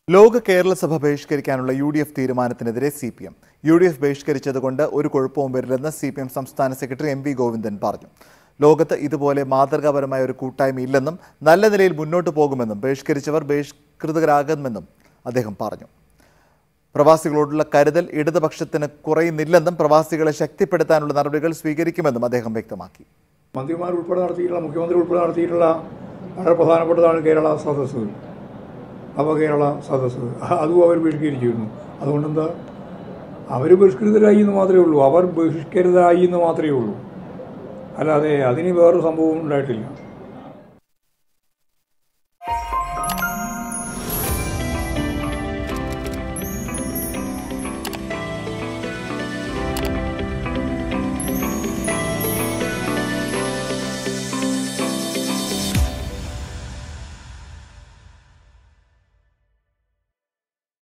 ലോക കേരള സഭ ബഹിഷ്കരിക്കാനുള്ള U D F തീരുമാനത്തിനെതിരെ C P M U D F ബഹിഷ്കരിച്ചതുകൊണ്ട് ഒരു കുഴപ്പവും വരില്ലെന്ന് സി പി എം സംസ്ഥാന സെക്രട്ടറി എം വി ഗോവിന്ദൻ പറഞ്ഞു ലോകത്ത് ഇതുപോലെ മാതൃകാപരമായ ഒരു കൂട്ടായ്മ ഇല്ലെന്നും നല്ല നിലയിൽ മുന്നോട്ട് പോകുമെന്നും ബഹിഷ്കരിച്ചവർ ബഹിഷ്കൃതരാകുമെന്നും അദ്ദേഹം പറഞ്ഞു പ്രവാസികളോടുള്ള കരുതൽ ഇടതുപക്ഷത്തിന് കുറയുന്നില്ലെന്നും പ്രവാസികളെ ശക്തിപ്പെടുത്താനുള്ള നടപടികൾ സ്വീകരിക്കുമെന്നും അദ്ദേഹം വ്യക്തമാക്കി മന്ത്രിമാർ ഉൾപ്പെടെ നടത്തിയിട്ടുള്ള മുഖ്യമന്ത്രി ഉൾപ്പെടെ നടത്തിയിട്ടുള്ള വളരെ പ്രധാനപ്പെട്ടതാണ് കേരള സദസ്സ് നവകേരള സദസ്സ് അതും അവർ ബഹിഷ്കരിച്ചിരുന്നു അതുകൊണ്ടെന്താ അവർ ബഹിഷ്കൃതരായി എന്ന് മാത്രമേ ഉള്ളൂ അവർ ബഹിഷ്കൃതരായി എന്ന് മാത്രമേ ഉള്ളൂ അല്ലാതെ അതിന് വേറൊരു സംഭവം ഉണ്ടായിട്ടില്ല